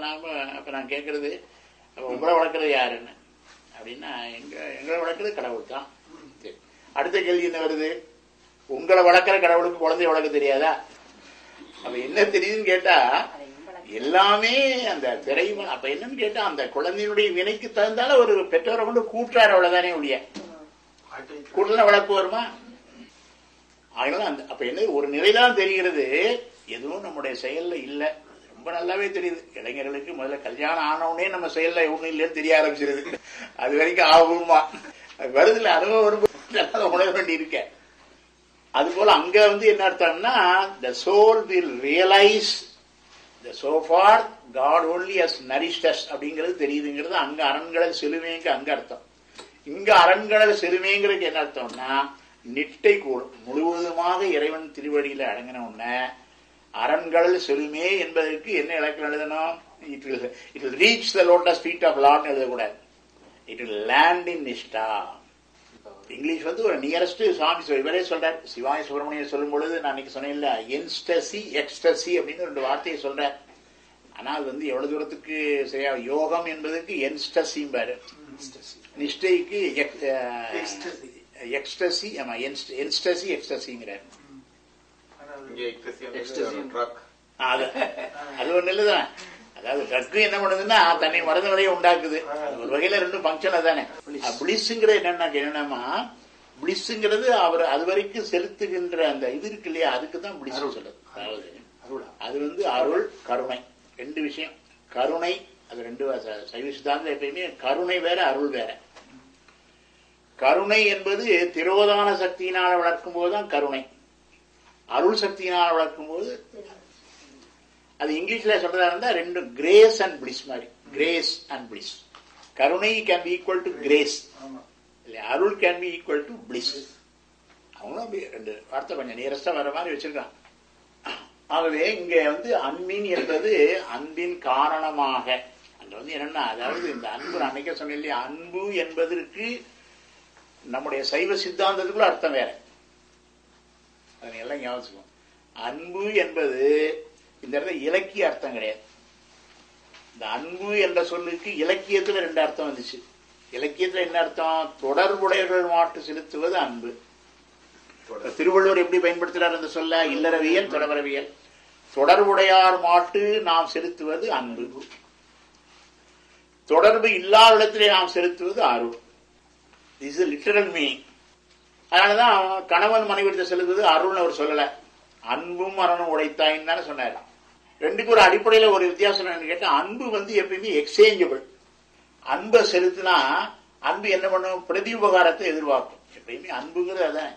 நாம அப்ப நான் கேட்கறது அப்ப உங்களை வளர்க்கறது யாருன்னு அப்படின்னா எங்க எங்களை வளர்க்கறது கடவுள் தான் சரி. அடுத்த கேள்வி என்ன வருது உங்களை வளர்க்குற கடவுளுக்கு குழந்தைய வளர்க்க தெரியாதா அப்ப என்ன தெரியுதுன்னு கேட்டா எல்லாமே அந்த திரைம அப்ப என்னன்னு கேட்டா அந்த குழந்தையினுடைய வினைக்கு தகுந்தால ஒரு பெற்றோரை கொண்டு கூட்டுறாரு அவ்வளவுதானே ஒழிய கூட்டல வளர்ப்பு வருமா அதனால அந்த அப்ப என்ன ஒரு நிலைதான் தெரிகிறது எதுவும் நம்முடைய செயல்ல இல்ல அது ரொம்ப நல்லாவே தெரியுது இளைஞர்களுக்கு முதல்ல கல்யாணம் ஆனவுடனே நம்ம செயல்ல ஒண்ணும் இல்லைன்னு தெரிய ஆரம்பிச்சிருது அது வரைக்கும் ஆகுமா அது வருதுல அனுபவம் வரும்போது அதை உணர வேண்டி இருக்க அது போல அங்க வந்து என்ன அர்த்தம்னா the soul will realise the so far God only has nourished us அப்படிங்கிறது தெரியுதுங்கிறது அங்க அரண்களல் செலுமைங்க அங்க அர்த்தம் இங்க அரண்களல் செலுமைங்கிறதுக்கு என்ன அர்த்தம்னா நிட்டை கூடும் முழுவதுமாக இறைவன் திருவடியில அடங்கின உடனே அரண்களல் செலுமே என்பதற்கு என்ன இலக்கணம் எழுதணும் it will it will reach the lotus feet of லாட்னு எழுதக்கூடாது இட் வில் லேண்ட் இன் நிஷ்டா இங்கிலீஷ் வந்து ஒரு நியரஸ்ட் சாமி சொல் இவரே சொல்றார் சிவாய சுப்பிரமணியன் சொல்லும் பொழுது நான் அன்னைக்கு சொன்னேன்ல என்ஸ்டசி எக்ஸ்டசி அப்படின்னு ரெண்டு வார்த்தையை சொல்றார் ஆனா அது வந்து எவ்வளவு தூரத்துக்கு சரியா யோகம் என்பதற்கு என்ஸ்டசியும் பாரு நிஷ்டைக்கு Ecstasy. எக்ஸ்டசி ஆமா என்ஸ்டசி எக்ஸ்டசிங்கிறார் இங்கே ecstasy வந்து Ecstasy. ஒரு drug. அது அது ஒண்ணு இல்லதான் அதாவது ட்ரக் என்ன பண்ணுதுன்னா தன்னை மருந்து நிலையை உண்டாக்குது அது ஒரு வகையில ரெண்டும் ஃபங்க்ஷன் தானே பிளிஸ்ங்கிறது என்னன்னா என்னன்னா பிளிஸ்ங்கிறது அவர் அது வரைக்கும் செலுத்துகின்ற அந்த இது இருக்கு இல்லையா அதுக்கு தான் பிளிஸ் சொல்லுது அதாவது அருளா அது வந்து அருள் கருணை ரெண்டு விஷயம் கருணை அது ரெண்டு ச- சைவ சித்தாந்தம் எப்பயுமே கருணை வேற அருள் வேற கருணை என்பது திரோதான சக்தியினால் வளர்க்கும் போதுதான் கருணை அருள் சக்தியினால் வளர்க்கும் போது அது இங்கிலீஷ்ல சொல்றதா இருந்தா ரெண்டு கிரேஸ் அண்ட் பிளிஸ் மாதிரி கிரேஸ் அண்ட் பிளிஸ் கருணை can be equal to grace ஆமா இல்ல அருள் can be equal to bliss அவங்களும் அப்படி ரெண்டு வார்த்தை கொஞ்சம் நியரஸ்டா வர மாதிரி வச்சிருக்கான் ஆகவே இங்க வந்து அன்பின் என்பது அன்பின் காரணமாக அங்க வந்து என்னன்னா அதாவது இந்த அன்பு நான் அன்னைக்கே சொன்னேன் இல்லையா அன்பு என்பதற்கு நம்முடைய சைவ சித்தாந்தத்துக்குள்ள அர்த்தம் வேற அதை எல்லாம் ஞாபகம் வச்சுக்கணும். அன்பு என்பது இந்த இடத்துல இலக்கிய அர்த்தம் கிடையாது இந்த அன்பு என்ற சொல்லுக்கு இலக்கியத்துல ரெண்டு அர்த்தம் வந்துச்சு இலக்கியத்துல என்ன அர்த்தம் தொடர்புடையவர்கள் மாட்டு செலுத்துவது அன்பு இப்ப திருவள்ளுவர் எப்படி பயன்படுத்துறார் அந்த சொல்ல இல்லறவியல் தொடர்பறவியல் தொடர்புடையார் மாட்டு நாம் செலுத்துவது அன்பு தொடர்பு இல்லாத இடத்திலே நாம் செலுத்துவது அருள் திஸ் இஸ் லிட்டரல் மீனிங் அதனாலதான் கணவன் மனைவி செலுத்துவது அருள்னு அவர் சொல்லல அன்பும் மரணம் உடைத்தாயின்னு தானே சொன்னார் ரெண்டுக்கு ஒரு அடிப்படையில ஒரு வித்தியாசம் என்னன்னு கேட்டா அன்பு வந்து எப்பயுமே எக்ஸ்சேஞ்சபிள் அன்பை செலுத்தினா அன்பு என்ன பண்ணும் பிரதி உபகாரத்தை எதிர்பார்க்கும் எப்பயுமே அன்புங்கிறது அதான்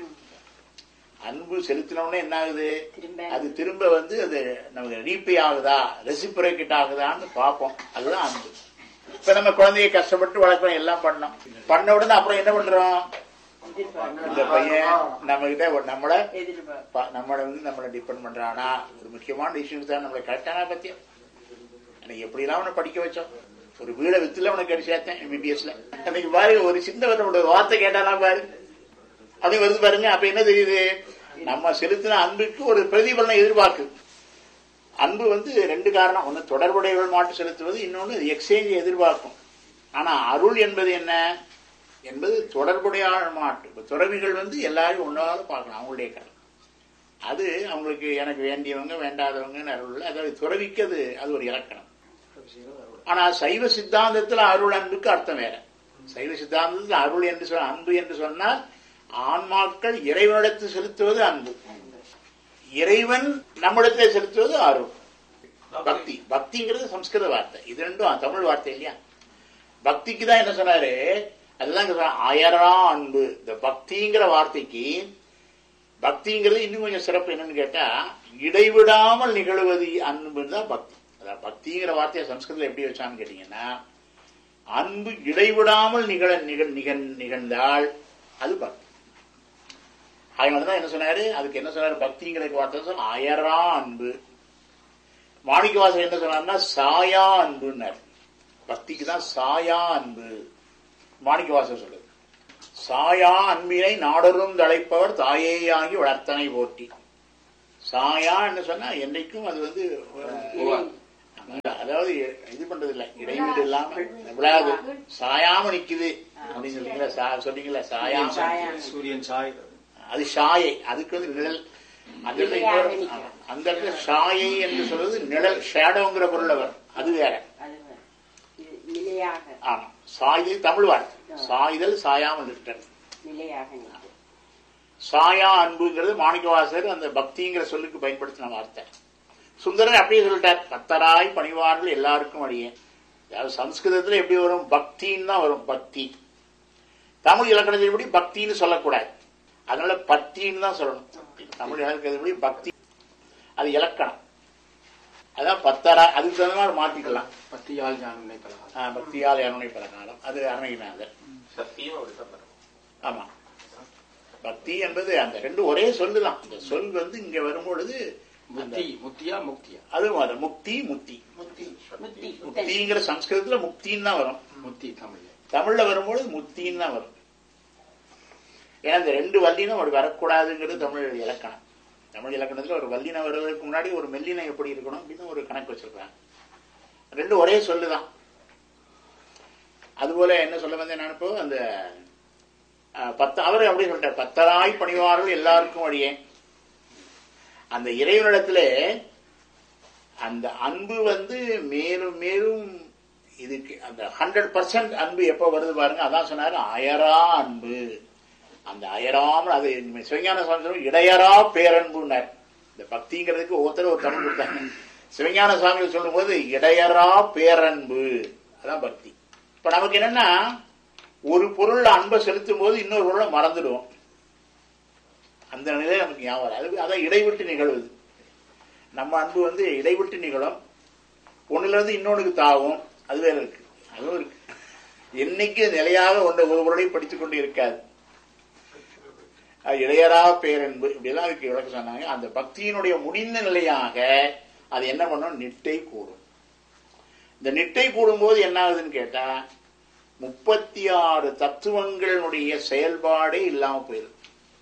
அன்பு செலுத்தினோடனே என்ன ஆகுது திரும்ப. அது திரும்ப வந்து அது நமக்கு ரீபே ஆகுதா ரெசிப்ரேக்கெட் ஆகுதான்னு பார்ப்போம் அதுதான் அன்பு இப்ப நம்ம குழந்தைய கஷ்டப்பட்டு வளர்க்குறோம் எல்லாம் பண்ணோம் பண்ண உடனே அப்புறம் என்ன பண்றோம் எதிர்பார்ப்பு இந்த பையன் நம்ம கிட்ட நம்மள எதிர்பார்ப்பு ப- நம்மள வந்து நம்மள டிபெண்ட் பண்றானா ஒரு முக்கியமான இஷ்யூஸ் தான் நம்மளை கரெக்டானா பத்தியா அன்னைக்கு எப்படிலாம் அவனை படிக்க வச்சோம் ஒரு வீடை வித்துல அவனுக்கு கடி சேர்த்தேன் எம்பிபிஎஸ்ல அன்னைக்கு பாரு ஒரு சின்ன ஒரு வார்த்தை கேட்டானா பாரு அப்படி வருது பாருங்க அப்ப என்ன தெரியுது நம்ம செலுத்தின அன்புக்கு ஒரு பிரதிபலனை எதிர்பார்க்கு அன்பு வந்து ரெண்டு காரணம் ஒன்னு தொடர்புடையவர்கள் மாட்டு செலுத்துவது இன்னொன்னு எக்ஸ்சேஞ்ச் எதிர்பார்க்கும் ஆனா அருள் என்பது என்ன என்பது தொடர்புடைய மாட்டு இப்ப துறவிகள் வந்து எல்லாரும் ஒன்றாவது பார்க்கணும் அவங்களுடைய கடமை அது அவங்களுக்கு எனக்கு வேண்டியவங்க வேண்டாதவங்க அருள் அதாவது துறவிக்கு அது அது ஒரு இலக்கணம் ஆனா சைவ சித்தாந்தத்துல அருள் அன்புக்கு அர்த்தம் வேற சைவ சித்தாந்தத்தில் அருள் என்று சொன்ன அன்பு என்று சொன்னால் ஆன்மாக்கள் இறைவனிடத்தில் செலுத்துவது அன்பு இறைவன் நம்மிடத்தில் செலுத்துவது அருள் பக்தி பக்திங்கிறது சம்ஸ்கிருத வார்த்தை இது ரெண்டும் தமிழ் வார்த்தை இல்லையா பக்திக்கு தான் என்ன சொன்னாரு அதுதான் இங்க சொன்னார், அயரா அன்பு இந்த பக்திங்கிற வார்த்தைக்கு பக்திங்கிறது இன்னும் கொஞ்சம் சிறப்பு என்னன்னு கேட்டா இடைவிடாமல் நிகழ்வது அன்பு தான் பக்தி அதான் பக்திங்கிற வார்த்தையை சம்ஸ்கிருதத்தில் எப்படி வச்சான்னு கேட்டீங்கன்னா அன்பு இடைவிடாமல் நிகழ நிகழ் நிகழ் நிகழ்ந்தால் அது பக்தி அதனாலதான் என்ன சொன்னாரு அதுக்கு என்ன சொன்னாரு பக்திங்கிற வார்த்தை சொன்ன அயரா அன்பு மாணிக்கவாசர் என்ன சொன்னார்னா சாயா அன்புன்னார் பக்திக்கு தான் சாயா அன்பு மாணிக்கவாசர் சொல்லுது சாயா அன்பினை நாடொரும் தழைப்பவர் தாயேயாகி வளர்த்தனை போற்றி சாயா என்று சொன்னா என்றைக்கும் அது வந்து அஹ், அதாவது அதாவது இது பண்றது இல்ல இடைவீடு இல்லாம விழாது சாயாம நிக்குது அப்படின்னு சொல்றீங்களா சா- சொன்னீங்களா சாயாம சூரியன் சாய் அது ஷாயை அதுக்கு வந்து நிழல் அந்த இடத்துல நிலையாக இன்னொரு- நிற்கும். அந்த இடத்துல ஷாயை என்று சொல்றது நிழல் ஷேடோங்கிற பொருள் வரும் அது வேற அது இது நிலையாக ஆமா சாயுதல் தமிழ் வார்த்தை சாயுதல் சாயாமல் இருக்கிறது நிலையாக நிற்கும் சாயா அன்புங்கிறது மாணிக்கவாசகர் அந்த பக்திங்கிற சொல்லுக்கு பயன்படுத்தின வார்த்தை சுந்தரர் அப்படியே சொல்லிட்டார் பத்தராய் பணிவார்கள் எல்லாருக்கும் அடியே அதாவது சம்ஸ்கிருதத்துல எப்படி வரும் பக்தின்னு தான் வரும் பக்தி தமிழ் இலக்கணத்தின்படி பக்தின்னு சொல்லக்கூடாது அதனால பக்தின்னு தான் சொல்லணும் தமிழ் இலக்கணத்தின்படி பக்தி அது இலக்கணம் அதான் பத்தரா அதுக்கு தகுந்த மாதிரி மாத்திக்கலாம் பத்தியால் ஞானம் நினைப்பதாக ஆஹ், பக்தியால் அருணை பலகாலம் அது அருணைநாதர் சத்தியம் அப்படித்தான் வரும் ஆமா பக்தி என்பது அந்த ரெண்டு ஒரே சொல்லுதான் அந்த சொல் வந்து இங்க வரும்பொழுது அந்த- முக்தி முக்தியா முக்தியா அது வரும் முக்தி முத்தி முத்தி முத்தி முக்திங்கிற சம்ஸ்கிருதத்துல முக்தின்னு தான் வரும் முக்தி தமிழ்ல தமிழ்ல வரும்பொழுது முத்தின்னு தான் வரும் ஏன்னா இந்த ரெண்டு வல்லினம் ஒரு வரக்கூடாதுங்கிறது தமிழ் இலக்கணம் தமிழ் இலக்கணத்துல ஒரு வல்லினம் வருவதற்கு முன்னாடி ஒரு மெல்லினம் எப்படி இருக்கணும் அப்படின்னு ஒரு கணக்கு வச்சிருக்காங்க ரெண்டு ஒரே சொல்லுதான் அதுபோல என்ன சொல்ல வந்தேன் நான் இப்போ அந்த அஹ், பத்து அவர் அப்படி சொல்லிட்டார் பத்தராய் பணிவார்கள் எல்லாருக்கும் வழியே அந்த இறைவனிடத்திலே அந்த அன்பு வந்து மேலும் மேலும் இதுக்கு அந்த ஹண்ட்ரட் பர்சன்ட் அன்பு எப்போ வருது பாருங்க அதான் சொன்னாரு அயரா அன்பு அந்த அயராமல் அது சிவஞான சுவாமி சொல்லும், இடையரா பேரன்புன்னார் இந்த பக்திங்கிறதுக்கு ஒருத்தர் ஒரு தமிழ் கொடுத்தாங்க சிவஞான சுவாமிகள் சொல்லும்போது இடையரா பேரன்பு அதான் பக்தி இப்ப நமக்கு என்னன்னா ஒரு பொருள்ல அன்பை செலுத்தும் போது இன்னொரு பொருளை மறந்துடுவோம் அந்த நிலை நமக்கு ஞாபகம் வராது. அது அதான் இடைவிட்டு நிகழ்வுது நம்ம அன்பு வந்து இடைவிட்டு நிகழும் ஒண்ணுல இருந்து இன்னொன்னுக்கு தாவும் அது வேற இருக்கு அதுவும் இருக்கு என்னைக்கு நிலையாக ஒன்றை ஒரு பொருளை படித்துக் கொண்டு இருக்காது அது இளையரா பேரன்பு இப்படியெல்லாம் அதுக்கு விளக்க சொன்னாங்க அந்த பக்தியினுடைய முடிந்த நிலையாக அது என்ன பண்ணும் நிட்டை கூடும் இந்த நிட்டை கூடும்போது என்ன ஆகுதுன்னு கேட்டா முப்பத்தி ஆறு தத்துவங்களுடைய செயல்பாடே இல்லாம போயிருக்கு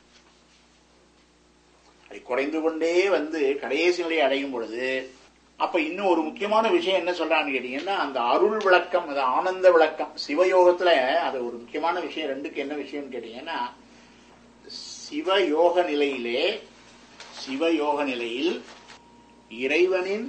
அது குறைந்து கொண்டே வந்து கடைசி நிலையை அடையும் பொழுது அப்ப இன்னும் ஒரு முக்கியமான விஷயம் என்ன சொல்றான்னு கேட்டீங்கன்னா அந்த அருள் விளக்கம் அது ஆனந்த விளக்கம் சிவயோகத்துல அது ஒரு முக்கியமான விஷயம் ரெண்டுக்கு என்ன விஷயம்னு கேட்டீங்கன்னா சிவயோக நிலையிலே சிவயோக நிலையில் இறைவனின்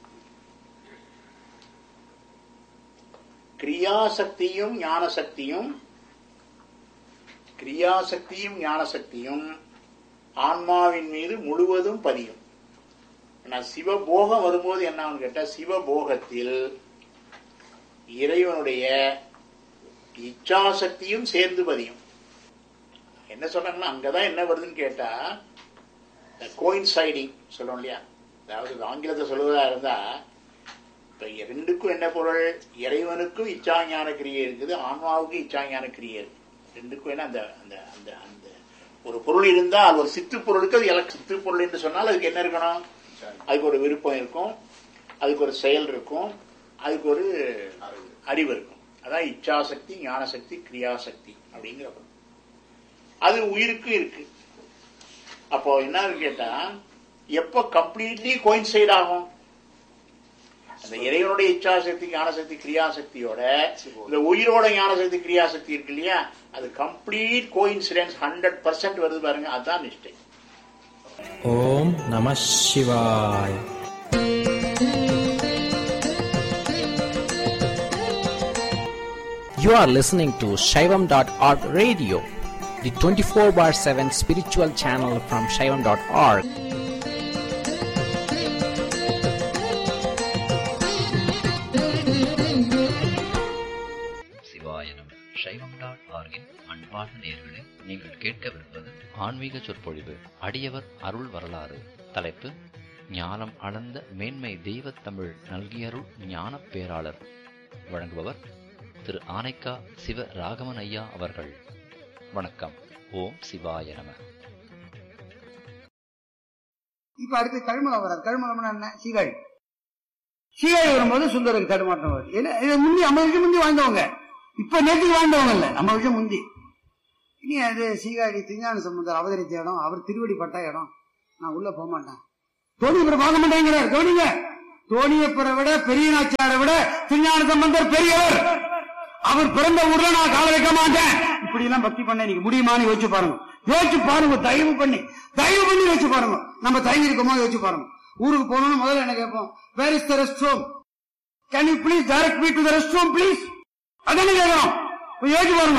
கிரியாசக்தியும் ஞானசக்தியும் கிரியாசக்தியும் ஞானசக்தியும் ஆன்மாவின் மீது முழுவதும் பதியும் ஆனா சிவபோகம் வரும்போது என்னன்னு கேட்டா சிவபோகத்தில் இறைவனுடைய இச்சாசக்தியும் சேர்ந்து பதியும் என்ன சொல்றாங்கன்னா அங்கதான் என்ன வருதுன்னு கேட்டா கோயின்சைடிங் சொல்றோம் இல்லையா அதாவது இது ஆங்கிலத்தை சொல்லுவதா இருந்தா இப்ப ரெண்டுக்கும் என்ன பொருள் இறைவனுக்கும் இச்சாஞான கிரியை இருக்குது ஆன்மாவுக்கும் இச்சாஞான கிரியை இருக்கு ரெண்டுக்கும் என்ன அந்த அந்த அந்த அந்த ஒரு பொருள் இருந்தா அது ஒரு சித்து பொருளுக்கு அது இலக்கு சித்து பொருள் என்று சொன்னால் அதுக்கு என்ன இருக்கணும் அதுக்கு ஒரு விருப்பம் இருக்கும் அதுக்கு ஒரு செயல் இருக்கும் அதுக்கு ஒரு அறிவு இருக்கும் அதான் இச்சாசக்தி ஞானசக்தி கிரியாசக்தி அப்படிங்கிற பொருள். அது உயிருக்கும் இருக்கு அப்போ என்ன கேட்டா எப்ப கம்ப்ளீட்லி கோயின்சைட் ஆகும் அந்த இறைவனுடைய இச்சாசக்தி ஞானசக்தி கிரியாசக்தியோட இந்த உயிரோட ஞானசக்தி கிரியாசக்தி இருக்கு இல்லையா அது கம்ப்ளீட் கோயின்சிடன்ஸ் ஹண்ட்ரட் பர்சன்ட் வருது பாருங்க அதுதான் நிஷ்டை ஓம் நம சிவாய் You are listening to Shaivam.org radio, the 24 bar 7 spiritual channel from Shaivam.org. சிவாய நம சைவம் டாட் ஆர்கின் அன்பார்ந்த நேயர்களே நீங்கள் கேட்கவிருப்பது ஆன்மீக சொற்பொழிவு அடியவர் அருள் வரலாறு தலைப்பு ஞானம் அளந்த மேன்மை தெய்வத் தமிழ் நல்கியருள் ஞானப் பேராளர் வழங்குபவர் திரு ஆனைக்கா சிவ ராகவன் ஐயா அவர்கள் வணக்கம் ஓம் சிவாய நம இப்ப அடுத்து கழுமலம் வராது கழுமலம்னா என்ன சீகாழி சீகாழி வரும்போது சுந்தருக்கு தடுமாற்றம் வருது ஏன்னா இது முந்தி ஐம்பது வருஷம் முந்தி வாழ்ந்தவங்க இப்ப நேற்றுக்கு வாழ்ந்தவங்க இல்ல ஐம்பது வருஷம் முந்தி இனி அது சீகாழி திருஞான சம்பந்தர் அவதரித்த இடம் அவர் திருவடி பட்ட இடம் நான் உள்ள போக மாட்டேன் தோணி அப்புறம் பார்க்க மாட்டேங்கிறார் கவனிங்க தோணியப்பரை விட பெரிய நாச்சியாரை விட திருஞான சம்பந்தர் பெரியவர் அவர் பிறந்த ஊர்ல நான் கால வைக்க மாட்டேன் இப்படி எல்லாம் பக்தி பண்ண நீங்க முடியுமான்னு யோசிச்சு பாருங்க யோசிச்சு பாருங்க தயவு பண்ணி தயவு பண்ணி யோசிச்சு பாருங்க நம்ம தயங்கி இருக்கோமோ யோசிச்சு பாருங்க ஊருக்கு போகணும்னு முதல்ல என்ன கேட்போம் where is the rest room can you please direct me to the rest room please அதானே கேட்கிறோம் போய் யோசிச்சு பாருங்க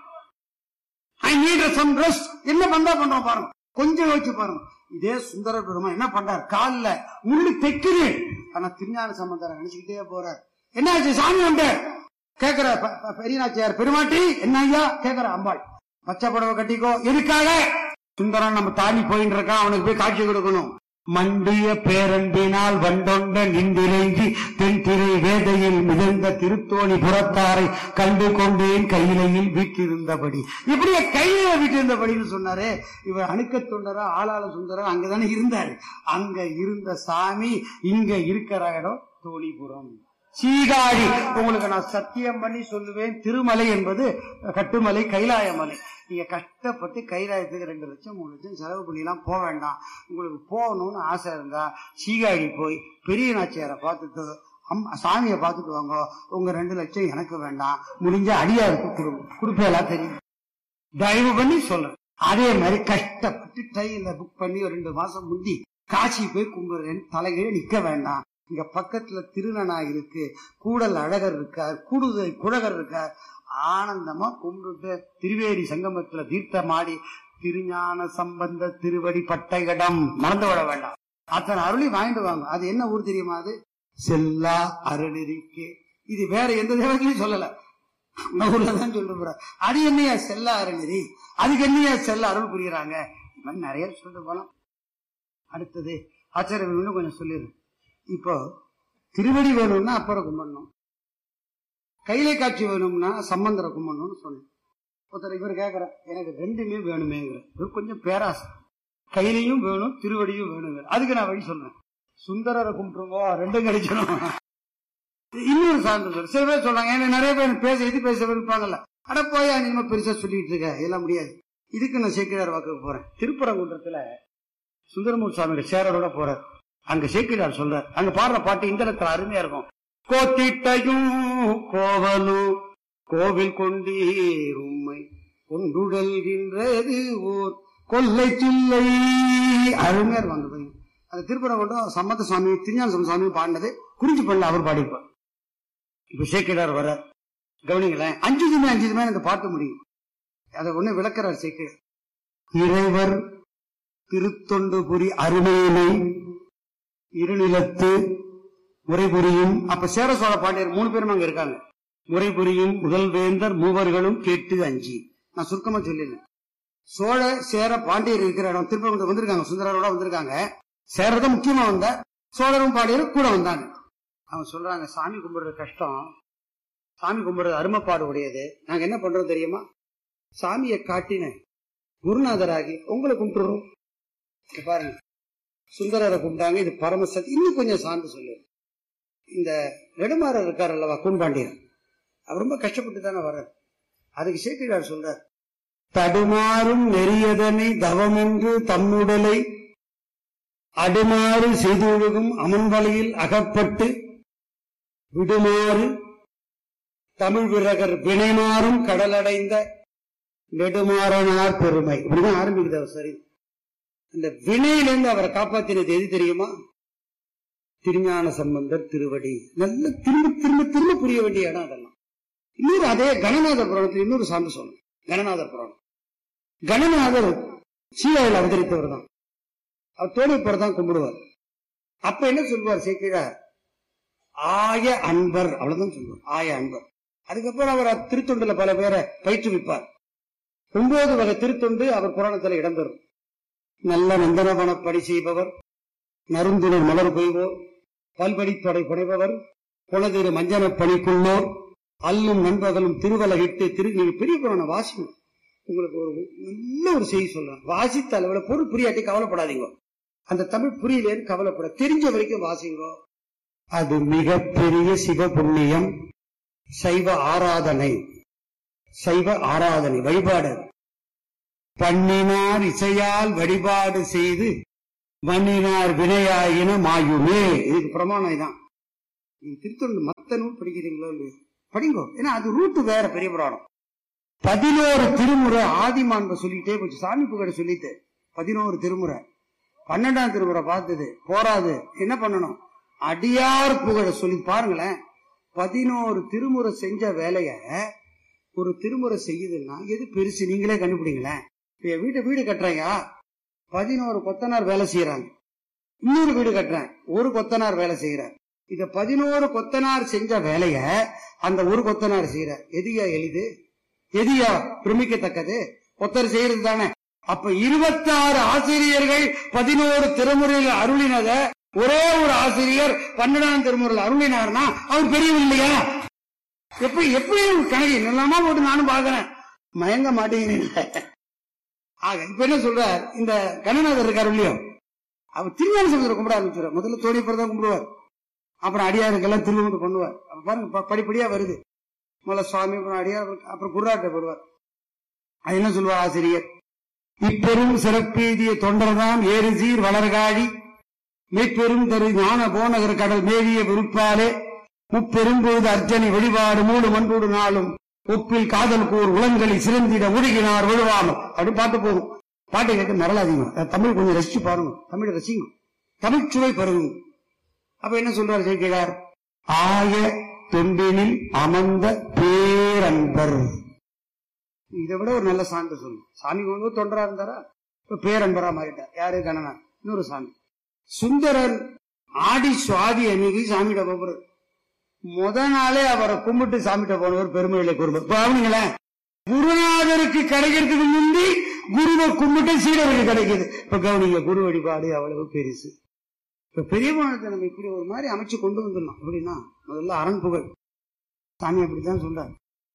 ஐ நீட் சம் ரெஸ்ட் என்ன பண்ணா பண்றோம் பாருங்க கொஞ்சம் யோசிச்சு பாருங்க இதே சுந்தர பெருமான் என்ன பண்றார் கால்ல முள்ளு தைக்குது ஆனா திருஞான சம்பந்தரை நினைச்சுக்கிட்டே போறார் என்ன ஆச்சு சாமி உண்டு கேக்குற ப- ப- பெரியநாச்சியார் பெருமாட்டி என்ன ஐயா கேக்குற அம்பாள் பச்சை புடவை கட்டிக்கோ எதுக்காக சுந்தரன் நம்ம தாண்டி போயிட்டு இருக்கான் அவனுக்கு போய் காட்சி கொடுக்கணும் மண்டிய பேரன்பினால் வண்டொண்ட நின்றிறைஞ்சி தென்திரை வேதையில் மிதந்த திருத்தோணி புறத்தாரை கண்டு கொண்டேன் கையிலையில் வீட்டிருந்தபடி இப்படியே கையில வீட்டிருந்தபடின்னு சொன்னாரு இவர் அணுக்க தொண்டரா ஆளாள சுந்தரா அங்கதானே இருந்தாரு அங்க இருந்த சாமி இங்க இருக்கிற இடம் தோணிபுரம் சீகாழி உங்களுக்கு நான் சத்தியம் பண்ணி சொல்லுவேன் திருமலை என்பது கட்டுமலை கைலாய மலை நீங்க கஷ்டப்பட்டு கைலாயத்துக்கு ரெண்டு லட்சம் மூணு லட்சம் செலவு பண்ணிலாம் போக வேண்டாம் உங்களுக்கு போகணும்னு ஆசை இருந்தா சீகாழி போய் பெரிய நாச்சியாரை பார்த்துட்டு அம் சாமியை பார்த்துட்டு வாங்க உங்க ரெண்டு லட்சம் எனக்கு வேண்டாம் முடிஞ்ச அடியாருக்கு கொடு- கொடுப்பேலா தெரியும் தயவு பண்ணி சொல்றேன் அதே மாதிரி கஷ்டப்பட்டு ட்ரெயின்ல புக் பண்ணி ஒரு ரெண்டு மாசம் முந்தி காசி போய் கும்பிடுறேன் தலைகீழ நிக்க வேண்டாம் இங்க பக்கத்துல திருநனா இருக்கு கூடல் அழகர் இருக்கார் கூடுதல் குழகர் இருக்கார் ஆனந்தமா கும்பிட்டு திருவேரி சங்கமத்துல தீர்த்தமாடி திருஞான சம்பந்த திருவடி பட்டைகடம் மறந்து விட வேண்டாம் அத்தனை அருளி வாங்கிட்டு வாங்க அது என்ன ஊர் தெரியுமா அது செல்லா அருளிருக்கு இது வேற எந்த தேவத்திலையும் சொல்லல நூலதான் சொல்லிட்டு போற அது என்னையா செல்ல அருள்நெறி அதுக்கு என்னையா செல்ல அருள் புரியுறாங்க இந்த மாதிரி நிறைய சொல்லிட்டு போலாம் அடுத்தது ஆச்சாரிய இன்னும் கொஞ்சம் சொல்லிடு இப்போ திருவடி வேணும்னா அப்புறம் கும்பிடணும் கையில காட்சி வேணும்னா சம்பந்தரை கும்பிடணும்னு சொன்னேன் ஒருத்தர் இவர் கேட்கிற எனக்கு ரெண்டுமே வேணுமேங்கிற இவர் கொஞ்சம் பேராசை கையிலையும் வேணும் திருவடியும் வேணுங்க அதுக்கு நான் வழி சொல்றேன் சுந்தரரை கும்பிட்டுருங்கோ ரெண்டும் கிடைச்சிடும் இன்னொரு சான்று சொல்லு சில பேர் சொல்றாங்க ஏன்னா நிறைய பேர் பேச இது பேச விருப்பாங்கல்ல அட போயா நீ நம்ம பெருசா சொல்லிட்டு இருக்க இதெல்லாம் முடியாது இதுக்கு நான் சேக்கிடார் வாக்குக்கு போறேன் திருப்பரங்குன்றத்துல சுந்தரமூர் சுவாமிகள் சேரரோட போறார் அங்க சேக்கிடார் சொல்றார் அங்க பாடுற பாட்டு இந்த இடத்துல அருமையா இருக்கும் கோத்திட்டையும் கோவலும் கோவில் கொண்டீர் உம்மை கொண்டுடல்கின்றது ஓர் கொல்லை சில்லை அருமையா இருக்கும் அந்த பையன் அந்த திருப்பரங்குன்றம் சம்மத சுவாமி திருஞான சம்பந்த சுவாமி பாடினது குறிஞ்சி பண்ணல அவர் பாடிப்பார் இப்ப சேக்கிடார் வர கவனிங்களேன் அஞ்சு தினம் அஞ்சு தினம் எனக்கு பாட்டு முடியும் அதை ஒண்ணு விளக்குறார் சேக்கிடார் இறைவர் திருத்தொண்டு புரி அருமையினை இருநிலத்து முறைபுரியும் அப்ப சேர சோழ பாண்டியர் மூணு பேரும் அங்க இருக்காங்க முறைபுரியும் முதல் வேந்தர் மூவர்களும் கேட்டு அஞ்சி நான் சுருக்கமா சொல்லிடுறேன் சோழ சேர பாண்டியர் இருக்கிற இடம் திருப்பதி வந்திருக்காங்க சுந்தரரோட வந்திருக்காங்க சேரதான் முக்கியமா வந்த சோழரும் பாண்டியரும் கூட வந்தாங்க அவங்க சொல்றாங்க சாமி கும்பிடுறது கஷ்டம் சாமி கும்பிடுறது அருமைப்பாடு உடையது நாங்க என்ன பண்றோம் தெரியுமா சாமியை காட்டின குருநாதராகி உங்களை கும்பிட்டுறோம் இங்க பாருங்க சுந்தரரை கும்பிட்டாங்க இது பரமசக்தி இன்னும் கொஞ்சம் சார்ந்து சொல்லு இந்த நெடுமாறர் இருக்கார் அல்லவா குன்பாண்டியர் அவர் ரொம்ப கஷ்டப்பட்டு தானே வர்றார் அதுக்கு சேக்கிழார் சொல்றார் தடுமாறும் நெறியதனை தவமென்று தம்முடலை அடுமாறு செய்தொழுகும் அமன்வலையில் அகப்பட்டு விடுமாறு தமிழ் விரகர் வினைமாறும் கடலடைந்த நெடுமாறனார் பெருமை இப்படிதான் ஆரம்பிக்குது அவர் சரி அந்த வினையிலிருந்து அவரை காப்பாத்தினது எது தெரியுமா திருஞான சம்பந்தர் திருவடி நல்ல திரும்ப திரும்ப திரும்ப புரிய வேண்டிய இடம் அதெல்லாம் இன்னொரு அதே கணநாத புராணத்தில் இன்னொரு சான்று சொல்லணும் கணநாதர் புராணம் கணநாதர் சீவாயில் அவதரித்தவர் தான் அவர் தோணிப்பர் தான் கும்பிடுவார் அப்ப என்ன சொல்வார் சேக்கிழார் ஆய அன்பர் அவ்வளவுதான் சொல்லுவார் ஆய அன்பர் அதுக்கப்புறம் அவர் திருத்தொண்டுல பல பேரை பயிற்றுவிப்பார் ஒன்பது வகை திருத்தொண்டு அவர் புராணத்துல இடம்பெறும் நல்ல நந்தனவனப்படி செய்பவர் நறுந்துணர் மலர் கொய்வோர் பல்படித்தொடை புனைபவர் புனதிரு மஞ்சன பணிக்குள்ளோர் அல்லும் நண்பகலும் திருவலகிட்டு திரு நீங்க பெரிய புராணம் வாசிக்கணும் உங்களுக்கு ஒரு நல்ல ஒரு செய்தி சொல்றேன் வாசித்த அளவுல பொருள் புரியாட்டி கவலைப்படாதீங்க அந்த தமிழ் புரியலேன்னு கவலைப்பட தெரிஞ்ச வரைக்கும் வாசிங்கோ அது மிகப்பெரிய சிவ புண்ணியம் சைவ ஆராதனை சைவ ஆராதனை வழிபாடு அது. பண்ணினார் இசையால் வழிபாடு செய்து வன்னினார் வினையாயின மாயுமே இதுக்கு பிரமாணம் இதான் நீங்க திருத்தொண்டு மத்த நூல் படிக்கிறீங்களோ இல்லையோ படிங்கோ ஏன்னா அது ரூட்டு வேற பெரிய புராணம் பதினோரு திருமுறை ஆதிமான்ப சொல்லிட்டே போச்சு சாமி புகழ சொல்லிட்டு பதினோரு திருமுறை பன்னெண்டாம் திருமுறை பார்த்தது போராது என்ன பண்ணணும் அடியார் புகழ சொல்லி பாருங்களேன் பதினோரு திருமுறை செஞ்ச வேலைய ஒரு திருமுறை செய்யுதுன்னா எது பெருசு நீங்களே கண்டுபிடிங்களேன் இப்ப என் வீட்டை வீடு கட்டுறீங்க பதினோரு கொத்தனார் வேலை செய்யறாங்க இன்னொரு வீடு கட்டுறேன் ஒரு கொத்தனார் வேலை செய்யறார் இத பதினோரு கொத்தனார் செஞ்ச வேலைய அந்த ஒரு கொத்தனார் செய்யறார் எதியா எளிது எதியா பிரமிக்கத்தக்கது ஒருத்தர் செய்யறது தானே அப்ப இருபத்தாறு ஆசிரியர்கள் பதினோரு திருமுறையில் அருளினத ஒரே ஒரு ஆசிரியர் பன்னெண்டாம் திருமுறையில் அருளினார்னா அவர் பெரியவர் இல்லையா எப்படி எப்படி ஒரு கணக்கு என்னெல்லாமா போட்டு நானும் பாக்குறேன் மயங்க மாட்டேங்கிறீங்க ஆக இப்ப என்ன சொல்றார் இந்த கணநாதர் இருக்காரு இல்லையோ அவர் திருஞான சமுதிரம் கும்பிட ஆரம்பிச்சுறார் முதல்ல தோழியப்பர் தான் கும்பிடுவார் அப்புறம் அடியாருக்கெல்லாம் திருமணம் பண்ணுவார் அப்ப பாருங்க ப- படிப்படியா வருது முதல்ல சுவாமி அப்புறம் அடியார் அப்புறம் குருராட்ட போடுவார் அது என்ன சொல்வார் ஆசிரியர் இப்பெரும் சிறப்பெய்திய தொண்டர்தான் ஏறு சீர் வளர்காழி மெய்ப்பெரும் தரு ஞான போனகர் கடல் மேவிய விருப்பாலே முப்பெரும்பொழுது அர்ச்சனை வழிபாடு மூடு மண்பூடு நாளும் ஒப்பில் காதல் கூர் உளங்களை சிறந்திட உருகினார் விழுவாமல் அப்படின்னு பாட்டு போகும் பாட்டை கேட்டு மறலாதீங்க அஹ் தமிழ் கொஞ்சம் ரசிச்சு பாருங்க தமிழை ரசிங்க தமிழ் சுவை பருகுங்க அப்ப என்ன சொல்றாரு சேர்க்கிறார் ஆய தொண்டினில் அமர்ந்த பேரன்பர் இதை விட ஒரு நல்ல சான்று சொல்லு சாமி கொண்டு தொண்டரா இருந்தாரா இப்ப பேரன்பரா மாறிட்டார் யாரு கணனா இன்னொரு சாமி சுந்தரன் ஆடி சுவாதி அன்னைக்கு சாமியிட போறாரு முத நாளே அவரை கும்பிட்டு சாமிகிட்ட போனவர் பெருமையில குருவர் இப்ப அவனுங்களேன் குருநாதருக்கு கிடைக்கிறதுக்கு முந்தி குருவை கும்பிட்டு சீடருக்கு கிடைக்குது இப்ப கவனிங்க குரு வழிபாடு அவ்வளவு பெருசு இப்ப பெரிய புராணத்தை நம்ம இப்படி ஒரு மாதிரி அமைச்சு கொண்டு வந்துடலாம் அப்படின்னா முதல்ல அரண் புகழ் சாமி அப்படித்தான் சொல்றாரு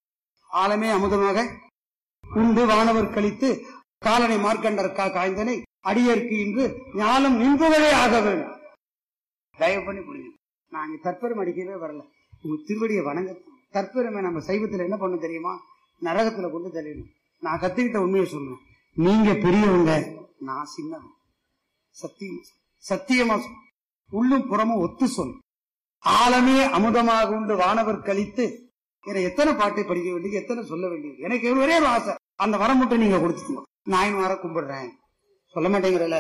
ஆழமே அமுதமாக உண்டு வானவர் கழித்து காலனை மார்க்கண்டர் கா காய்ந்தனை அடியற்கு இன்று ஞானம் நின்புகழே ஆக வேண்டும் தயவு பண்ணி புரியுங்க நான் இங்க தற்பெருமை அடிக்கவே வரல உங்க திருவடியை வணங்க தற்பெருமை நம்ம சைவத்துல என்ன பண்ண தெரியுமா நரகத்துல கொண்டு தள்ளிடணும் நான் கத்துக்கிட்ட உண்மையை சொல்றேன் நீங்க பெரியவங்க நான் சின்னவன் சத்தியம் சத்தியமா சொல்றேன். உள்ளும் புறமும் ஒத்து சொல் ஆழமே அமுதமாக உண்டு வானவர் கழித்து எனக்கு எத்தனை பாட்டை படிக்க வேண்டியது எத்தனை சொல்ல வேண்டியது எனக்கு ஒரே ஒரு ஆசை அந்த வரம் மட்டும் நீங்க கொடுத்துக்கணும் நான் வர கும்பிடுறேன் சொல்ல மாட்டேங்கிறல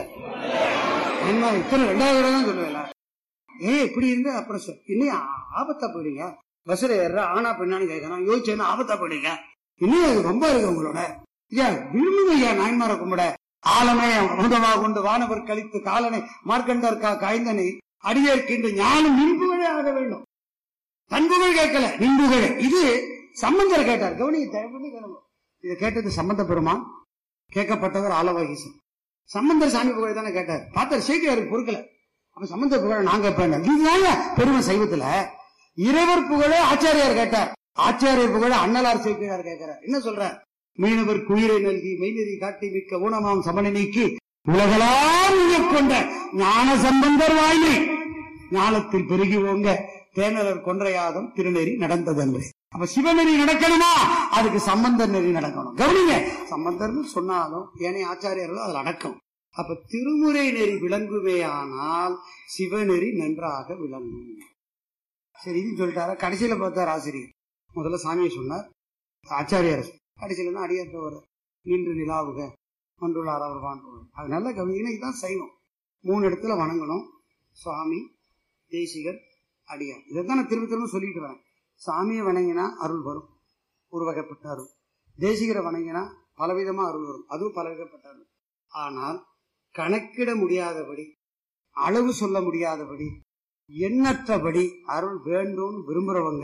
என்ன இத்தனை ரெண்டாவது தடவை தான் சொல்லுவேன் ஏய் இப்படி இருந்தா அப்புறம் சொல் இன்னும் ஆ- ஆபத்தா போயிடுங்க பஸ்ல ஏற ஆனா பெண்ணான்னு கேட்கணும் யோசிச்சேன்னா ஆபத்தா போயிடுங்க இன்னும் அது ரொம்ப இருக்கு உங்களோட ஐயா விரும்புங்க ஐயா நாயன்மார கும்பிட ஆலமே அமுதமாக கொண்டு வானவர் கழித்து காலனை மார்க்கண்டர் கா காய்ந்தனை அடியேற்கின்ற ஞானம் நின்புகளே ஆக வேண்டும் பண்புகள் கேட்கல நின்புகள் இது சம்பந்தர் கேட்டார் கவனி தயவு பண்ணி கேளுங்க இதை கேட்டது சம்பந்த பெருமான் கேட்கப்பட்டவர் ஆலவாகீசன் சம்பந்தர் சாமி புகழை தானே கேட்டார் பார்த்தார் சேக்கியாருக்கு பொறுக்கல அப்ப சம்பந்த புகழ நாங்க கேட்பேன் இதுதாங்க பெருமை சைவத்துல இறைவர் புகழே ஆச்சாரியார் கேட்டார் ஆச்சாரியர் புகழ அண்ணலார் சேக்கியார் கேட்கிறார் என்ன சொல்றார் மீனவர் குயிரை நல்கி மெய்நெறி காட்டி மிக்க ஊனமாம் சமணி நீக்கி உலகளாம் உயர் கொண்ட ஞான சம்பந்தர் வாய்மை ஞானத்தில் பெருகி ஓங்க தேனலர் கொன்றையாதம் திருநெறி நடந்ததன்று அப்ப சிவநெறி நடக்கணுமா அதுக்கு சம்பந்தர் நெறி நடக்கணும் கவனிங்க சம்பந்தர்னு சொன்னாலும் ஏனைய ஆச்சாரியர்களும் அதுல அடக்கம் அப்ப திருமுறை நெறி விளங்குமே ஆனால் சிவநெறி நன்றாக விளங்கும் சரி இது சொல்லிட்டாரா கடைசியில பார்த்தார் ஆசிரியர் முதல்ல சாமியை சொன்னார் ஆச்சாரியார் கடைசியில தான் அடியார்த்த வர நின்று நிலாவுக மன்றுள்ளார் அவர் வாழ்ந்துள்ளார் அது நல்லா கவனிக்கணும் இதுதான் செய்வோம் மூணு இடத்துல வணங்கணும் சுவாமி தேசிகர் அடியார் இதைத்தான் நான் திரும்ப திரும்ப சொல்லிட்டு வரேன் சாமியை வணங்கினா அருள் வரும் ஒரு வகைப்பட்ட அருள் தேசிகரை வணங்கினா பலவிதமா அருள் வரும் அதுவும் பலவிதப்பட்ட அருள் ஆனால் கணக்கிட முடியாதபடி அளவு சொல்ல முடியாதபடி எண்ணற்றபடி அருள் வேண்டும்னு விரும்புறவங்க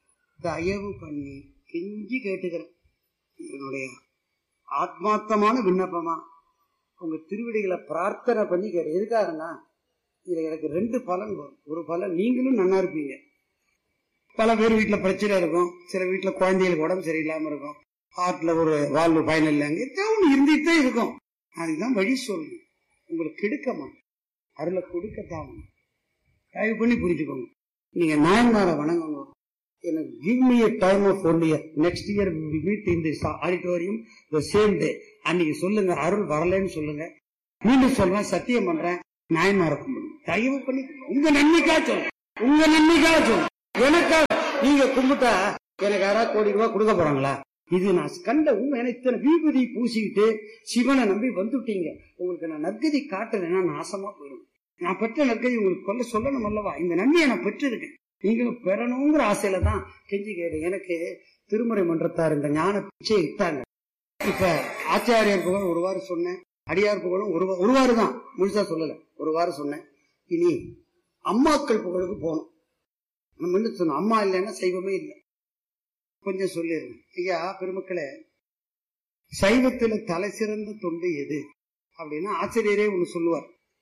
தயவு பண்ணி கெஞ்சி கேட்டுக்கிறேன் என்னுடைய ஆத்மார்த்தமான விண்ணப்பமா உங்க திருவடிகளை பிரார்த்தனை பண்ணி கேட்டு எதுக்காகன்னா இதுல எனக்கு ரெண்டு பலன் வரும் ஒரு பலன் நீங்களும் நன்னா இருப்பீங்க பல பேர் வீட்டுல பிரச்சனை இருக்கும் சில வீட்டுல குழந்தைகளுக்கு உடம்பு சரியில்லாம இருக்கும் ஹார்ட்ல ஒரு வாழ்வு பயன் இல்லைங்க ஏதாவது ஒண்ணு இருந்துகிட்டே இருக்கும் அதுதான் வழி சொல்லணும் உங்களுக்கு கெடுக்க மாட்டேன் அருளை கொடுக்கத்தான் தயவு பண்ணி புரிஞ்சுக்கோங்க நீங்க நாயன்மாரை வணங்குங்க எனக்கு give me a time off one year next year meet in this auditorium the same day அன்னைக்கு சொல்லுங்க அருள் வரலன்னு சொல்லுங்க மீண்டும் சொல்றேன் சத்தியம் பண்றேன் நாயன்மார கும்பிடுங்க தயவு பண்ணி உங்க நன்மைக்காக சொல்லுங்க உங்க நன்மைக்காக சொல்லுங்க எனக்காக நீங்க கும்பிட்டா எனக்கு யாராவது கோடி ரூபாய் கொடுக்க போறாங்களா இது நான் கண்ட உண்மை எனக்கு இத்தனை விபூதி பூசிக்கிட்டு சிவனை நம்பி வந்துட்டீங்க உங்களுக்கு நான் நற்கதி காட்டலைன்னா நாசமா போயிடும் நான் பெற்ற நற்கதி உங்களுக்கு கொல்ல சொல்லணும் அல்லவா இந்த நன்மையை நான் பெற்றிருக்கேன் நீங்களும் பெறணுங்கிற ஆசையில தான் கெஞ்சி கேட்டேன் எனக்கு திருமுறை மன்றத்தார் இந்த ஞான பிச்சையை இட்டாங்க இப்ப ஆச்சாரியார் புகழ் ஒரு வாரம் சொன்னேன் அடியார் புகழும் ஒரு வா- ஒரு வாரம் தான் முழுசா சொல்லல ஒரு வாரம் சொன்னேன் இனி அம்மாக்கள் புகழுக்கு போகணும் நம்ம என்ன சொன்னோம் அம்மா இல்லைன்னா சைவமே இல்லை கொஞ்சம் சொல்லிடுங்க ஐயா பெருமக்களே சைவத்துல தலை சிறந்த தொண்டு எது அப்படின்னா ஆசிரியரே ஒண்ணு சொல்லுவார்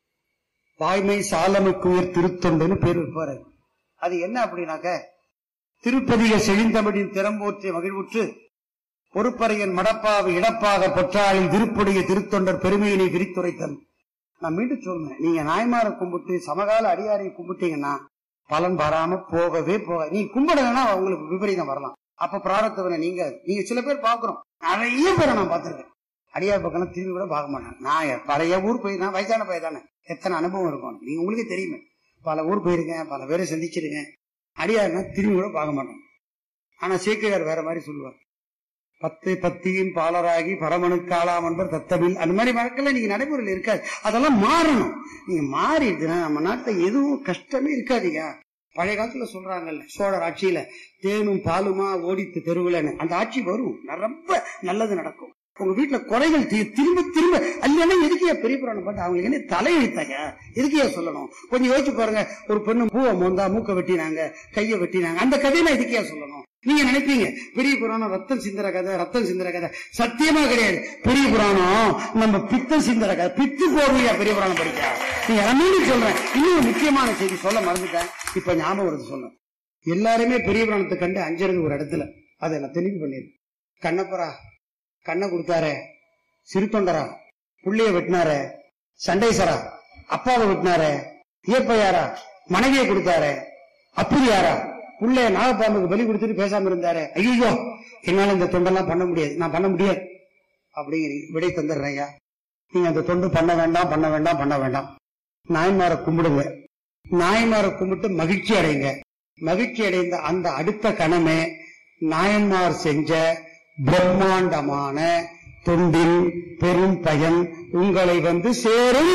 வாய்மை சாலமைக்கு உயர் திருத்தொண்டுன்னு பேர் வைப்பாரு அது என்ன அப்படின்னாக்க திருப்பதிய செழிந்தபடியின் திறம்போற்றி மகிழ்வுற்று பொறுப்பறையன் மடப்பாவை இடப்பாக பொற்றாளில் திருப்புடைய திருத்தொண்டர் பெருமையினை விரித்துரைத்தல் நான் மீண்டும் சொல்றேன் நீங்க நாயமாரை கும்பிட்டு சமகால அடியாரை கும்பிட்டீங்கன்னா பலன் வராம போகவே போக நீ கும்பிடலைன்னா உங்களுக்கு விபரீதம் வரலாம் அப்ப பிராரத்தவனை நீங்க நீங்க சில பேர் பாக்குறோம் நிறைய பேரை நான் பார்த்திருக்கேன் அடியார் பக்கம் திரும்பி கூட பார்க்க மாட்டேன் நான் பழைய ஊர் போய் நான் வயசான பையன் தானே எத்தனை அனுபவம் இருக்கும் நீங்க உங்களுக்கே தெரியுமே பல ஊர் போயிருக்கேன் பல பேரை சந்திச்சிருக்கேன் அடியார்னா திரும்பி கூட பார்க்க மாட்டேன் ஆனா சேக்கிழார் வேற மாதிரி சொல்லுவார் பத்து பத்தியின் பாலராகி பரமனுக்காலாம் என்பர் தத்தமில் அந்த மாதிரி வழக்கெல்லாம் நீங்க நடைமுறையில் இருக்காது அதெல்லாம் மாறணும் நீங்க மாறிடுதுன்னா நம்ம நாட்டுல எதுவும் கஷ்டமே இருக்காதீங்க பழைய காலத்துல சொல்றாங்கல்ல சோழர் ஆட்சியில தேனும் பாலுமா ஓடித்து தெருவுலன்னு அந்த ஆட்சி வரும் ரொம்ப நல்லது நடக்கும் உங்க வீட்டுல குறைகள் தி- திரும்ப திரும்ப அல்லனா எதுக்கையா பெரிய புராணம் பாட்டு அவங்களுக்கு என்ன தலையெழுத்தாங்க எதுக்கையா சொல்லணும் கொஞ்சம் யோசிச்சு பாருங்க ஒரு பெண்ணு பூவை மோந்தா மூக்க வெட்டினாங்க கைய வெட்டினாங்க அந்த கதையெல்லாம் எதுக்கையா சொல்லணும் நீங்க நினைப்பீங்க பெரிய புராணம் ரத்தம் சிந்துற கதை ரத்தம் சிந்துற கதை சத்தியமா கிடையாது பெரிய புராணம் நம்ம பித்தம் சிந்துற கதை பித்து போடுறியா பெரிய புராணம் படிக்க நீங்க மீண்டும் சொல்றேன் இன்னொரு முக்கியமான செய்தி சொல்ல மறந்துட்டேன் இப்ப ஞாபகம் வருது சொல்ல எல்லாருமே பெரிய புராணத்தை கண்டு அஞ்சறது ஒரு இடத்துல அதை நான் தெளிவு பண்ணிடுறேன் கண்ணப்பரா கண்ணை கொடுத்தாரே சிறுத்தொண்டரா புள்ளைய வெட்டினாரே சண்டைசரா அப்பாவை வெட்டினாரே ஏப்பையாரா மனைவியை கொடுத்தாரே அப்படியாரா புள்ளைய நாகப்பாம்புக்கு பலி கொடுத்துட்டு பேசாம இருந்தாரு ஐயோ என்னால இந்த தொண்டெல்லாம் பண்ண முடியாது நான் பண்ண முடியாது அப்படிங்கிற விடை தந்துடுறேன் ஐயா நீங்க அந்த தொண்டு பண்ண வேண்டாம் பண்ண வேண்டாம் பண்ண வேண்டாம் நாயன்மாரை கும்பிடுங்க நாயன்மாரை கும்பிட்டு மகிழ்ச்சி அடைங்க மகிழ்ச்சி அடைந்த அந்த அடுத்த கணமே நாயன்மார் செஞ்ச பிரம்மாண்டமான தொண்டின் பெரும் பயன் உங்களை வந்து சேரும்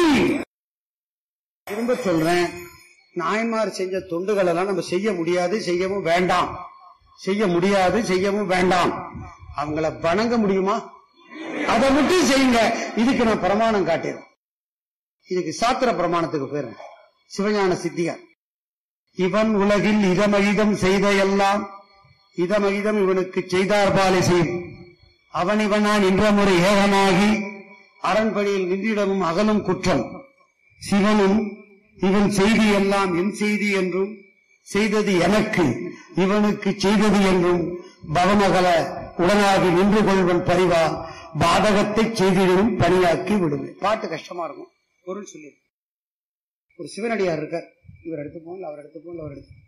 திரும்ப சொல்றேன் நாயன்மார் செஞ்ச தொண்டுகள் எல்லாம் நம்ம செய்ய முடியாது செய்யவும் வேண்டாம் செய்ய முடியாது செய்யவும் வேண்டாம் அவங்கள வணங்க முடியுமா அதை மட்டும் செய்யுங்க இதுக்கு நான் பிரமாணம் காட்டுறேன் இதுக்கு சாத்திர பிரமாணத்துக்கு போயிடுறேன் சிவஞான சித்தியார் இவன் உலகில் இதமகிதம் செய்த எல்லாம் இதமகிதம் இவனுக்கு செய்தார்பாலை செய்யும் அவன் இவனான் என்ற முறை ஏகமாகி அரண்படியில் நின்றிடமும் அகலும் குற்றம் சிவனும் இவன் செய்தி எல்லாம் என் செய்தி என்றும் செய்தது எனக்கு இவனுக்கு செய்தது என்றும் பவமகல உடனாகி நின்று கொள்வன் பரிவா பாதகத்தை செய்திடும் பணியாக்கி விடுவேன் பாட்டு கஷ்டமா இருக்கும் பொருள் சொல்லி ஒரு சிவனடியார் இருக்கார் இவர் எடுத்து போகல அவர் எடுத்து போகல அவர் எடுத்து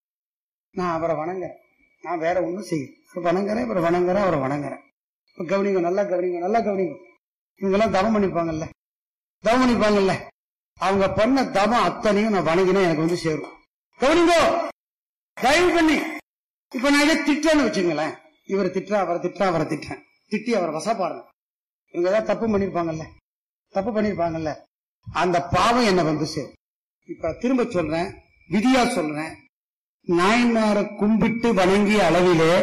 நான் அவரை வணங்குறேன் நான் வேற ஒண்ணும் செய்ய இவர் வணங்குறேன் இவர் வணங்குறேன் அவரை வணங்குறேன் இப்ப கவனிங்க நல்லா கவனிங்க நல்லா கவனிங்க இவங்கெல்லாம் தவம் பண்ணிப்பாங்கல்ல தவம் பண்ணிப்பாங்கல்ல அவங்க பண்ண தவம் அத்தனையும் நான் வணங்கினா எனக்கு வந்து சேரும் கவனிங்கோ தயவு பண்ணி இப்ப நான் இதை திட்டேன்னு வச்சுங்களேன் இவர் திட்டா அவரை திட்டா அவரை திட்டேன் திட்டி அவரை வசப்பாடுறேன் இவங்க ஏதாவது தப்பு பண்ணிருப்பாங்கல்ல தப்பு பண்ணிருப்பாங்கல்ல அந்த பாவம் என்ன வந்து சேரும் இப்ப திரும்ப சொல்றேன் விதியா சொல்றேன் நாயன்மாரை கும்பிட்டு வணங்கிய அளவிலே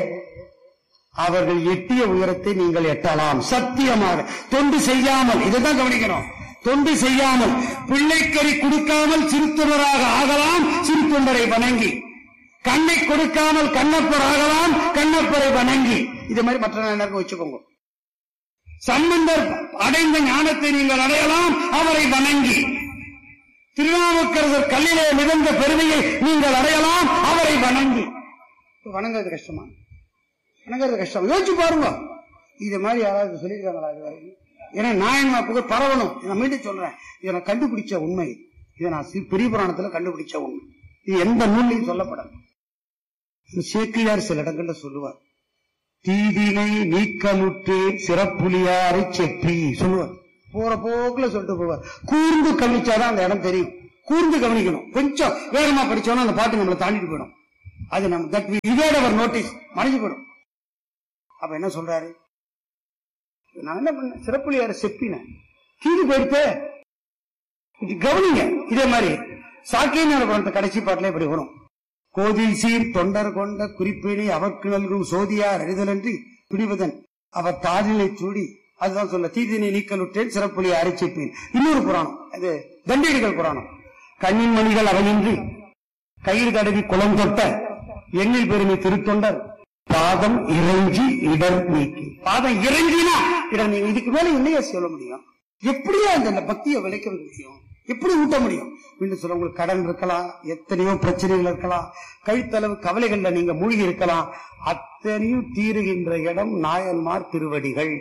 அவர்கள் எட்டிய உயரத்தை நீங்கள் எட்டலாம் சத்தியமாக தொண்டு செய்யாமல் இதைதான் கவனிக்கணும் தொண்டு செய்யாமல் பிள்ளைக்கறி கொடுக்காமல் சிறுத்தொண்டராக ஆகலாம் சிறுத்தொண்டரை வணங்கி கண்ணை கொடுக்காமல் கண்ணப்பர் ஆகலாம் கண்ணப்பரை வணங்கி இது மாதிரி மற்ற நேரம் வச்சுக்கோங்க சம்பந்தர் அடைந்த ஞானத்தை நீங்கள் அடையலாம் அவரை வணங்கி திருநாவுக்கரசர் கல்லிலே மிதந்த பெருமையை நீங்கள் அடையலாம் அவரை வணங்கி வணங்குறது கஷ்டமா வணங்குறது கஷ்டம் யோசிச்சு பாருங்க இது மாதிரி யாராவது சொல்லியிருக்காங்களா இது வரைக்கும் ஏன்னா நாயன்மா புகழ் பரவணும் இதை மீண்டும் சொல்றேன் இதை நான் கண்டுபிடிச்ச உண்மை இதை நான் சி- பெரிய புராணத்துல கண்டுபிடிச்ச உண்மை இது எந்த நூல்லையும் சொல்லப்படல இது சேக்கிழார் சில இடங்கள்ல சொல்லுவார் தீதினை நீக்கமுற்று சிறப்புலியாரை செப்பி சொல்லுவார் போற போக்குல சொல்லிட்டு போவார் கூர்ந்து கவனிச்சாதான் அந்த இடம் தெரியும் கூர்ந்து கவனிக்கணும் கொஞ்சம் வேகமா படிச்சோம்னா அந்த பாட்டு நம்மளை தாண்டிட்டு போயிடும் அது நம்ம தட் இதோட ஒரு நோட்டீஸ் மறைஞ்சு போயிடும் அப்ப என்ன சொல்றாரு நான் என்ன பண்ணேன் சிறப்புலியார செப்பினேன் கீழே போயிடுத்தே இது கவனிங்க இதே மாதிரி சாக்கியனார் படத்தை கடைசி பாட்டுல இப்படி வரும் கோதில் சீர் தொண்டர் கொண்ட குறிப்பினை அவர்க்கு நல்கும் சோதியார் அறிதலன்றி துணிவதன் அவர் தாதினை சூடி அதுதான் சொல்ல தீதினை நீக்கலுற்றேன் சிறப்புலியை அரைச்சிப்பேன் இன்னொரு புராணம் அது தண்டீடுகள் புராணம் கண்ணின் மணிகள் அவனின்றி கயிறு தடவி குளம் தொட்ட எண்ணில் பெருமை திருத்தொண்டர் பாதம் இறைஞ்சி இடர் நீக்கி பாதம் இறைஞ்சினா இடர் நீக்கி இதுக்கு மேல என்னையா சொல்ல முடியும் எப்படியா அந்த பக்தியை விளைக்க முடியும் எப்படி ஊட்ட முடியும் இன்னும் சொல்ல உங்களுக்கு கடன் இருக்கலாம் எத்தனையோ பிரச்சனைகள் இருக்கலாம் கழுத்தளவு கவலைகள்ல நீங்க மூழ்கி இருக்கலாம் அத்தனையும் தீருகின்ற இடம் நாயன்மார் திருவடிகள்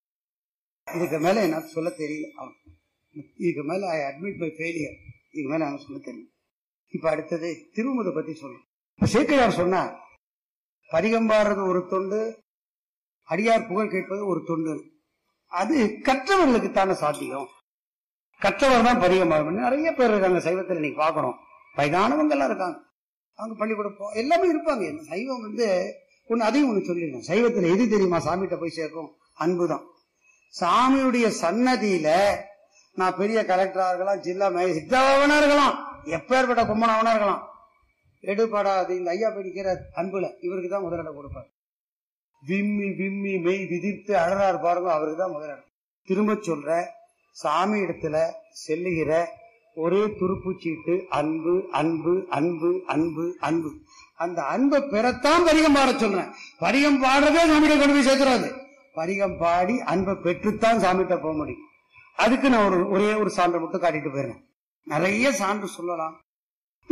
இதுக்கு மேல என்ன சொல்ல தெரியல இதுக்கு மேல ஐ அட்மிட் மை ஃபெயிலியர் இதுக்கு மேல எனக்கு சொல்ல தெரியல இப்ப அடுத்தது திருமுதை பத்தி சொல்லணும் இப்ப சேக்கையார் சொன்னார் பதிகம் பாடுறது ஒரு தொண்டு அடியார் புகழ் கேட்பது ஒரு தொண்டு அது கற்றவர்களுக்கு தானே சாத்தியம் கற்றவர் தான் பதிகம் பாடணும் நிறைய பேர் இருக்காங்க சைவத்தில் இன்னைக்கு பார்க்கணும் வயதானவங்க எல்லாம் இருக்காங்க அவங்க பள்ளிக்கூடம் போ எல்லாமே இருப்பாங்க இந்த சைவம் வந்து ஒண்ணு அதையும் ஒண்ணு சொல்லிடுறேன் சைவத்துல எது தெரியுமா சாமிகிட்ட போய் சேர்க்கும் அன்புதான் சாமியுடைய சன்னதியில நான் பெரிய கலெக்டரா இருக்கலாம் ஜில்லா மேஜிஸ்ட்ராவனா இருக்கலாம் எப்பேற்பட்ட கும்பனாவனா இருக்கலாம் எடுபடாது இந்த ஐயா போய் நிக்கிற அன்புல இவருக்கு தான் முதலிடம் கொடுப்பார் விம்மி விம்மி மெய் விதிர்த்து அழறாரு பாருங்க அவருக்கு தான் முதலிடம் திரும்ப சொல்ற சாமி இடத்துல செல்லுகிற ஒரே துருப்பு சீட்டு அன்பு அன்பு அன்பு அன்பு அன்பு அந்த அன்பை பெறத்தான் பரிகம் பாட சொல்றேன் பரிகம் பாடுறதே சாமிகிட்ட கொண்டு போய் சேர்த்துறாது பரிகம் பாடி அன்பை பெற்றுத்தான் சாமிகிட்ட போக முடியும் அதுக்கு நான் ஒரு ஒரே ஒரு சான்று மட்டும் காட்டிட்டு போயிடுறேன் நிறைய சான்று சொல்லலாம்